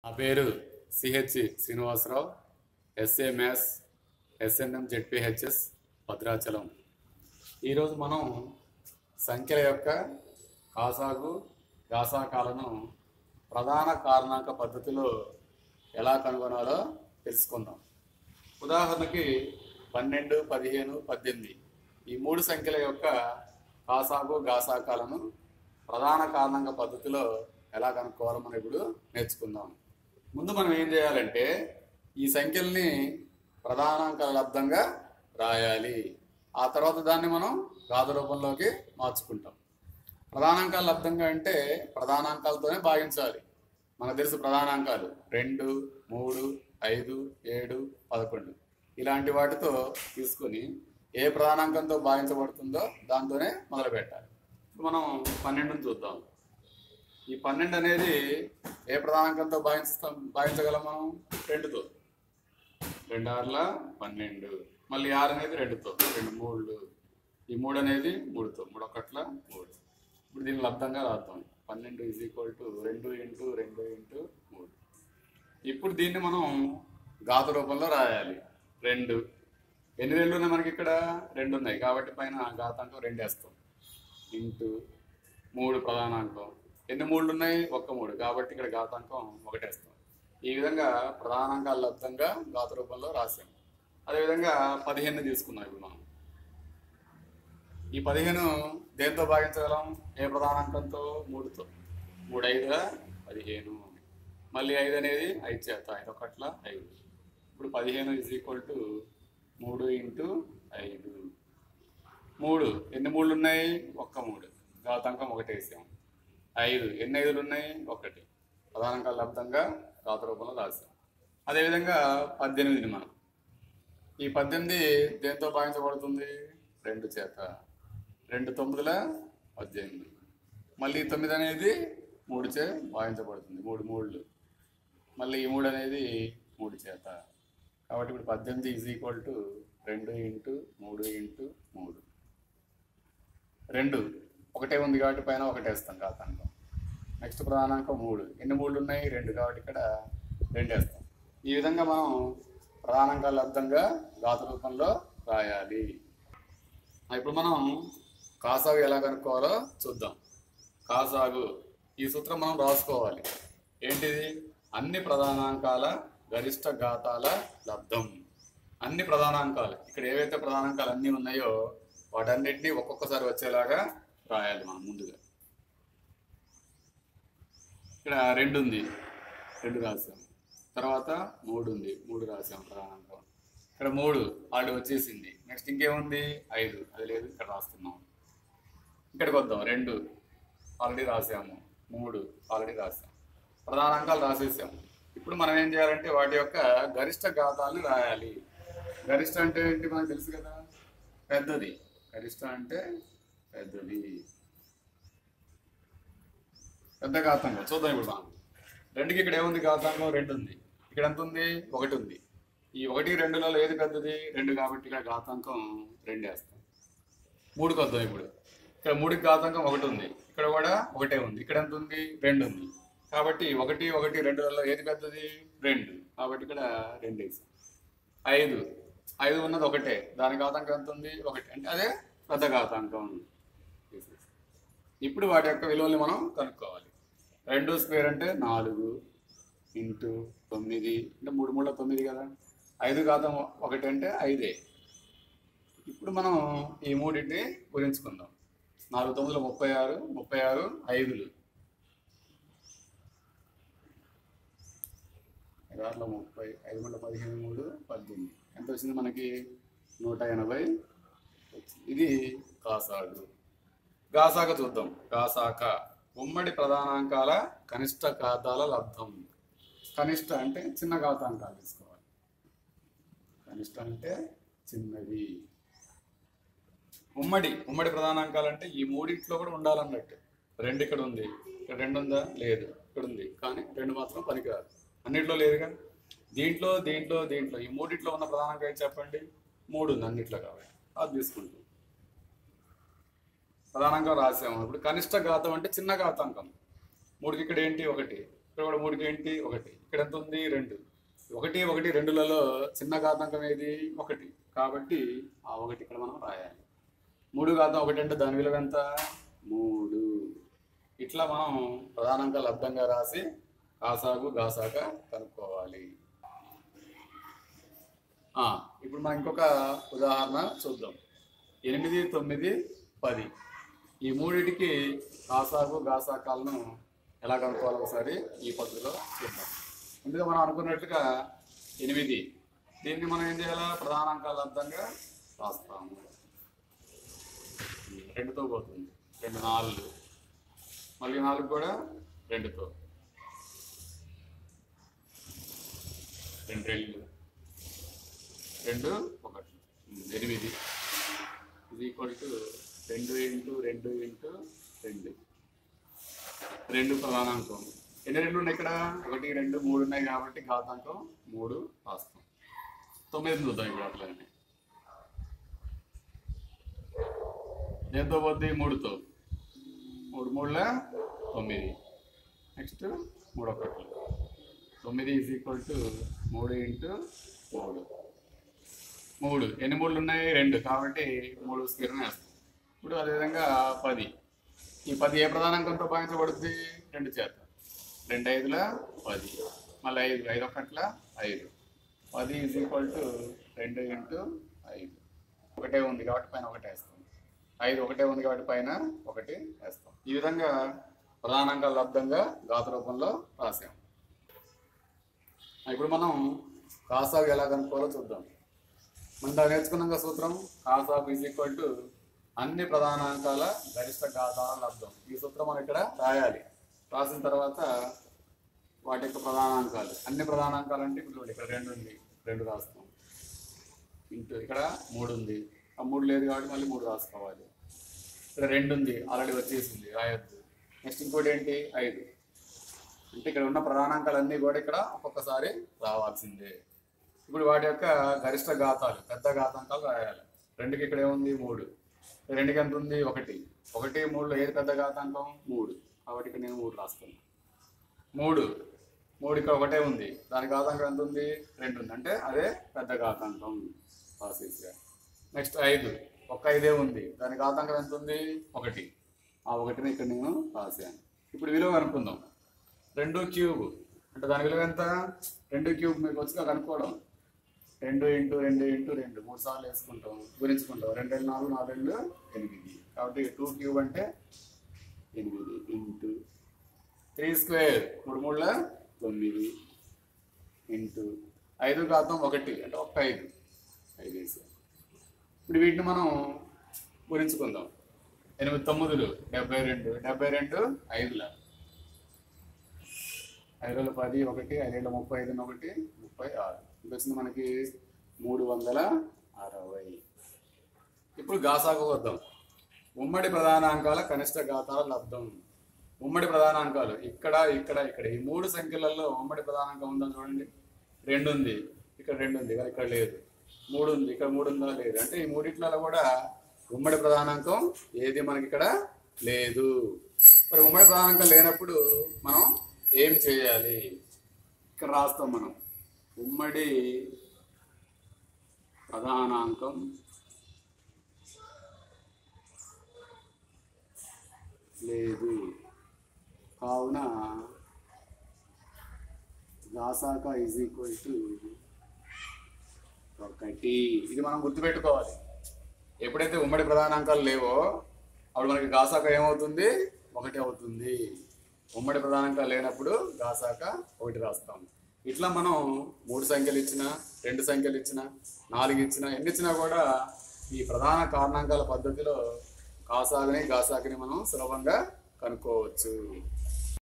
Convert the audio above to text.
నా పేరు CH Srinivasarao SA maths SNM ZPHS Bhadrachalam ఈరోజు మనం సంఖ్యల యొక్క కాసాగు గాసాకాలను ప్రధాన కారణాంక పద్ధతిలో ఎలా కనుగొనాలో తెలుసుకుందాం ఉదాహరణకి పన్నెండు పదిహేను పద్దెనిమిది ఈ మూడు సంఖ్యల యొక్క కాసాగు గాసాకాలను ప్రధాన కారణాంక పద్ధతిలో ఎలా కనుక్కోవాలో మనం ఇప్పుడు నేర్చుకుందాం ముందు మనం ఏం చేయాలంటే ఈ సంఖ్యల్ని ప్రధానాంకాల లబ్ధంగా రాయాలి ఆ తర్వాత దాన్ని మనం గాథ రూపంలోకి మార్చుకుంటాం ప్రధానాంకాల లబ్ధంగా అంటే ప్రధానాంకాలతోనే భాగించాలి మనకు తెలుసు ప్రధానాంకాలు రెండు మూడు ఐదు ఏడు పదకొండు ఇలాంటి వాటితో తీసుకొని ఏ ప్రధానాంకంతో భావించబడుతుందో దాంతోనే మొదలు పెట్టాలి ఇప్పుడు మనం పన్నెండుని చూద్దాం ఈ పన్నెండు అనేది ఏ ప్రధానాంకంతో భావిస్తాం భావించగలం మనం రెండుతో రెండు ఆరుల పన్నెండు మళ్ళీ ఆరు అనేది రెండుతో రెండు మూడు ఈ మూడు అనేది మూడుతో మూడు ఒకట్ల మూడు ఇప్పుడు దీన్ని లబ్ధంగా రాద్దాం పన్నెండు ఈజ్ ఈక్వల్ టు రెండు ఇంటూ రెండు ఇంటూ మూడు ఇప్పుడు దీన్ని మనం ఘాత రూపంలో రాయాలి రెండు ఎన్ని రెండు ఉన్నాయి మనకి ఇక్కడ రెండు ఉన్నాయి కాబట్టి పైన ఘాతాంకం రెండు వేస్తాం ఇంటూ మూడు ప్రధానాంకం ఎన్ని మూడు ఉన్నాయి ఒక్క మూడు కాబట్టి ఇక్కడ ఘాతాంకం ఒకటేస్తాం ఈ విధంగా ప్రధానాంకాల లబ్ధంగా ఘాత రూపంలో రాసాం అదేవిధంగా పదిహేను తీసుకున్నాం ఇప్పుడు మనం ఈ పదిహేను దేంతో భాగించగలం ఏ ప్రధానాంకంతో మూడుతో మూడు ఐదుగా పదిహేను మళ్ళీ ఐదు అనేది ఐదు చేత ఐదు ఒకట్ల ఐదు ఇప్పుడు పదిహేను ఇజ్ ఈక్వల్ టు మూడు ఇంటూ ఐదు మూడు ఎన్ని మూడు ఉన్నాయి ఒక్క మూడు ఘాతాంకం ఒకటి వేసాం ఐదు ఎన్ని ఐదులు ఉన్నాయి ఒకటి ప్రధానంకాల లబ్ధంగా ఘాత రూపంలో రాసాం అదేవిధంగా పద్దెనిమిదిని మనం ఈ పద్దెనిమిది దేంతో భావించబడుతుంది రెండు చేత రెండు తొమ్మిదిల పద్దెనిమిది మళ్ళీ ఈ తొమ్మిది అనేది మూడు చే భావించబడుతుంది మూడు మూడులు మళ్ళీ ఈ మూడు అనేది మూడు చేత కాబట్టి ఇప్పుడు పద్దెనిమిది ఈజ్ ఈక్వల్ టు రెండు ఇంటూ మూడు ఇంటూ మూడు రెండు ఒకటే ఉంది కాబట్టి పైన ఒకటే వేస్తాం ఘాతాంకం నెక్స్ట్ ప్రధానాంకం మూడు ఎన్ని మూడు ఉన్నాయి రెండు కాబట్టి ఇక్కడ రెండు వేస్తాం ఈ విధంగా మనం ప్రధానాంకాల లబ్ధంగా ఘాత రూపంలో రాయాలి ఆ, ఇప్పుడు మనం కాసాగు ఎలా కనుక్కోవాలో చూద్దాం కాసాగు ఈ సూత్రం మనం రాసుకోవాలి ఏంటిది అన్ని ప్రధానాంకాల గరిష్ట ఘాతాల లబ్ధం అన్ని ప్రధానాంకాలు ఇక్కడ ఏవైతే ప్రధానాంకాలు అన్నీ ఉన్నాయో వాటన్నిటిని ఒక్కొక్కసారి వచ్చేలాగా రాయాలి మనం ముందుగా ఇక్కడ రెండు ఉంది రెండు రాసాం తర్వాత మూడు ఉంది మూడు రాసాం ప్రధానాంకం ఇక్కడ మూడు ఆల్రెడీ వచ్చేసింది నెక్స్ట్ ఇంకేముంది ఐదు అది లేదు ఇక్కడ రాస్తున్నాం ఇక్కడికి వద్దాం రెండు ఆల్రెడీ రాసాము మూడు ఆల్రెడీ రాసాం ప్రధానాంకాలు రాసేసాము ఇప్పుడు మనం ఏం చేయాలంటే వాటి యొక్క గరిష్ట ఘాతాలను రాయాలి గరిష్ట అంటే ఏంటి మనకు తెలుసు కదా పెద్దది గరిష్ట అంటే పెద్దది పెద్ద ఘాతాంకం చూద్దాం ఇప్పుడు మనం రెండుకి ఇక్కడ ఏముంది ఘాతాంకం రెండు ఉంది ఇక్కడ ఎంత ఉంది ఒకటి ఉంది ఈ ఒకటి రెండులలో ఏది పెద్దది రెండు కాబట్టి ఇక్కడ ఘాతాంకం రెండు వేస్తాం మూడుకి వద్దాం ఇప్పుడు ఇక్కడ మూడుకి ఘాతాంకం ఒకటి ఉంది ఇక్కడ కూడా ఒకటే ఉంది ఇక్కడ ఎంత ఉంది రెండు ఉంది కాబట్టి ఒకటి ఒకటి రెండులలో ఏది పెద్దది రెండు కాబట్టి ఇక్కడ రెండు వేసాం ఐదు ఐదు ఉన్నది ఒకటే దాని ఘాతాంకం ఎంత ఉంది ఒకటి అంటే అదే పెద్ద ఘాతాంకం తీసేసాం. ఇప్పుడు వాటి యొక్క విలువల్ని మనం కనుక్కోవాలి రెండు స్క్వేర్ అంటే నాలుగు ఇంటూ తొమ్మిది అంటే మూడు మూడు తొమ్మిది కదా ఐదు ఘాతం ఒకటి అంటే ఐదే ఇప్పుడు మనం ఈ మూడింటిని గురించుకుందాం నాలుగు తొమ్మిదిలో ముప్పై ఆరు ముప్పై ఆరు ఐదులు ఐదారులో ముప్పై ఐదు మూడు పదిహేను మూడు పద్దెనిమిది ఎంత వచ్చింది మనకి నూట ఎనభై వచ్చింది. ఇది కాసాగు గాసాక చూద్దాం గాసాక ఉమ్మడి ప్రధానాంకాల కనిష్ట ఖాతాల లబ్ధం కనిష్ట అంటే చిన్న ఘాతాంకాలు తీసుకోవాలి కనిష్ట అంటే చిన్నవి ఉమ్మడి ఉమ్మడి ప్రధానాంకాలు అంటే ఈ మూడింట్లో కూడా ఉండాలన్నట్టు రెండు ఇక్కడ ఉంది ఇక్కడ రెండు ఉందా లేదు ఇక్కడ ఉంది కానీ రెండు మాత్రం పనికిరాదు అన్నిట్లో లేదుగా దీంట్లో దీంట్లో దీంట్లో ఈ మూడిట్లో ఉన్న ప్రధానంగా ఏది చెప్పండి మూడు ఉంది అన్నిట్లో కాబట్టి అది తీసుకుంటాం ప్రధానంగా రాసాము ఇప్పుడు కనిష్ట ఘాతం అంటే చిన్న ఘాతాంకం మూడుకి ఇక్కడ ఏంటి ఒకటి ఇక్కడ కూడా మూడుకి ఏంటి ఒకటి ఇక్కడ ఎంత ఉంది రెండు ఒకటి ఒకటి రెండులలో చిన్న ఘాతాంకం ఏది ఒకటి కాబట్టి ఆ ఒకటి ఇక్కడ మనం రాయాలి మూడు ఘాతం ఒకటి అంటే దాని విలువ ఎంత మూడు ఇట్లా మనం ప్రధానంగా లబ్ధంగా రాసి కాసాగు గాసాక కనుక్కోవాలి ఆ, ఇప్పుడు మనం ఇంకొక ఉదాహరణ చూద్దాం ఎనిమిది తొమ్మిది పది ఈ మూడింటికి కాసాగు గాసాకాలను ఎలా కనుక్కోవాలో ఒకసారి ఈ పద్ధతిలో చూద్దాం ముందుగా మనం అనుకున్నట్టుగా ఎనిమిది దీన్ని మనం ఏం చేయాలా ప్రధానాంకాల అర్థంగా రాస్తాము రెండుతో పోతుంది రెండు నాలుగు మళ్ళీ నాలుగు కూడా రెండుతో రెండు రెండు రెండు ఒకటి ఎనిమిది ఇది ఈక్వల్ టు రెండు ఇంటూ రెండు ఇంటూ రెండు రెండు ప్రధానాంకం ఎన్ని రెండు ఉన్నాయి ఇక్కడ ఒకటి రెండు మూడు ఉన్నాయి కాబట్టి ఘాతాంకం మూడు రాస్తాం తొమ్మిది చూద్దాం ఇప్పుడు అట్లనే దేంతో పోద్ది మూడుతో మూడు మూడుల తొమ్మిది నెక్స్ట్ మూడు ఒకటి తొమ్మిది ఈజ్ ఈక్వల్ టు మూడు ఇంటూ మూడు మూడు ఎన్ని మూడులు ఉన్నాయి రెండు కాబట్టి మూడు స్క్వేర్ వేస్తాం ఇప్పుడు అదేవిధంగా పది ఈ పది ఏ ప్రధానాంకంతో భావించబడుద్ది రెండు చేత రెండు ఐదుల పది మళ్ళీ ఐదు ఐదు ఒకట్ల ఐదు పది ఈజ్ ఈక్వల్ టు రెండు ఇంటూ ఐదు ఒకటే ఉంది కాబట్టి పైన ఒకటి వేస్తాం ఐదు ఒకటే ఉంది కాబట్టి పైన ఒకటి వేస్తాం ఈ విధంగా ప్రధానాంకాల లబ్ధంగా గాత రూపంలో రాసాం ఇప్పుడు మనం కాసాగు ఎలా కనుక్కోవాలో చూద్దాం మనం దాన్ని నేర్చుకున్నాం కదా సూత్రం కాసాగు ఈజ్ ఈక్వల్ టు అన్ని ప్రధానాంకాల గరిష్ట ఘాతాల లబ్ధం ఈ సూత్రం మనం ఇక్కడ రాయాలి రాసిన తర్వాత వాటి యొక్క ప్రధానాంకాలు అన్ని ప్రధానాంకాలు అంటే ఇప్పుడు చూడండి ఇక్కడ రెండు ఉంది రెండు రాస్తాం ఇంటూ ఇక్కడ మూడు ఉంది ఆ మూడు లేదు కాబట్టి మళ్ళీ మూడు రాసుకోవాలి ఇక్కడ రెండు ఉంది ఆల్రెడీ వచ్చేసింది రాయొద్దు నెక్స్ట్ ఇంకోటి ఏంటి ఐదు అంటే ఇక్కడ ఉన్న ప్రధానాంకాలన్నీ కూడా ఇక్కడ ఒక్కొక్కసారి రావాల్సిందే ఇప్పుడు వాటి యొక్క గరిష్ట ఘాతాలు పెద్ద ఘాతాంకాలు రాయాలి రెండుకి ఇక్కడ ఏముంది మూడు రెండుకి ఎంత ఉంది ఒకటి ఒకటి మూడులో ఏది పెద్ద ఘాతాంకం మూడు కాబట్టి ఇక్కడ నేను మూడు రాస్తాను మూడు మూడు ఇక్కడ ఒకటే ఉంది దాని ఘాతాంకం ఎంత ఉంది రెండు ఉంది అంటే అదే పెద్ద ఘాతాంకం ప్రాసెస్గా నెక్స్ట్ ఐదు ఒక్క ఐదే ఉంది దాని ఘాతాంకం ఎంత ఉంది ఒకటి ఆ ఒకటిని ఇక్కడ నేను రాశాను ఇప్పుడు విలువ కనుక్కుందాం రెండు క్యూబ్ అంటే దాని విలువ ఎంత రెండు క్యూబ్ మీకు వచ్చి కనుక్కోవడం రెండు ఇంటూ రెండు ఇంటూ రెండు మూడు సార్లు వేసుకుంటాం గురించుకుంటాం రెండు రెండు నాలుగు నాలుగు రెండు ఎనిమిది కాబట్టి టూ క్యూబ్ అంటే ఎనిమిది ఇంటూ త్రీ స్క్వేర్ మూడు మూడుల తొమ్మిది ఇంటూ ఐదు ఘాతం ఒకటి అంటే ఒక్క ఐదు ఐదు వేసాం ఇప్పుడు వీటిని మనం గురించుకుందాం ఎనిమిది తొమ్మిదిలు డెబ్బై రెండు డెబ్బై రెండు ఐదుల ఐదుల పది ఒకటి ఐదేళ్ళ ముప్పై ఐదు ఒకటి ముప్పై ఆరు ఇది వచ్చింది మనకి మూడు వందల అరవై ఇప్పుడు గాసాకు వద్దాం ఉమ్మడి ప్రధానాంకాల కనిష్ట ఘాతాల లబ్ధం ఉమ్మడి ప్రధానాంకాలు ఇక్కడ ఇక్కడ ఇక్కడ ఈ మూడు సంఖ్యలలో ఉమ్మడి ప్రధానాంకం ఉందా చూడండి రెండు ఉంది ఇక్కడ రెండు ఉంది కానీ ఇక్కడ లేదు మూడు ఉంది ఇక్కడ మూడు ఉందా లేదు అంటే ఈ మూడిట్లలో కూడా ఉమ్మడి ప్రధానాంకం ఏది మనకి ఇక్కడ లేదు మరి ఉమ్మడి ప్రధానాంకం లేనప్పుడు మనం ఏం చేయాలి ఇక్కడ రాస్తాం మనం ఉమ్మడి ప్రధానాంకం లేదు కావున గాసాక ఈజ్ ఈక్వల్ టు ఒకటి ఇది మనం గుర్తుపెట్టుకోవాలి ఎప్పుడైతే ఉమ్మడి ప్రధానాంకాలు లేవో అప్పుడు మనకి గాసాక ఏమవుతుంది ఒకటి అవుతుంది ఉమ్మడి ప్రధానాంకాలు లేనప్పుడు గాసాక ఒకటి రాస్తాం ఇట్లా మనం మూడు సంఖ్యలు ఇచ్చిన రెండు సంఖ్యలు ఇచ్చిన నాలుగు ఇచ్చిన ఎన్ని ఇచ్చినా కూడా ఈ ప్రధాన కారణాంకాల పద్ధతిలో కాసాగని గాసాకని మనం సులభంగా కనుక్కోవచ్చు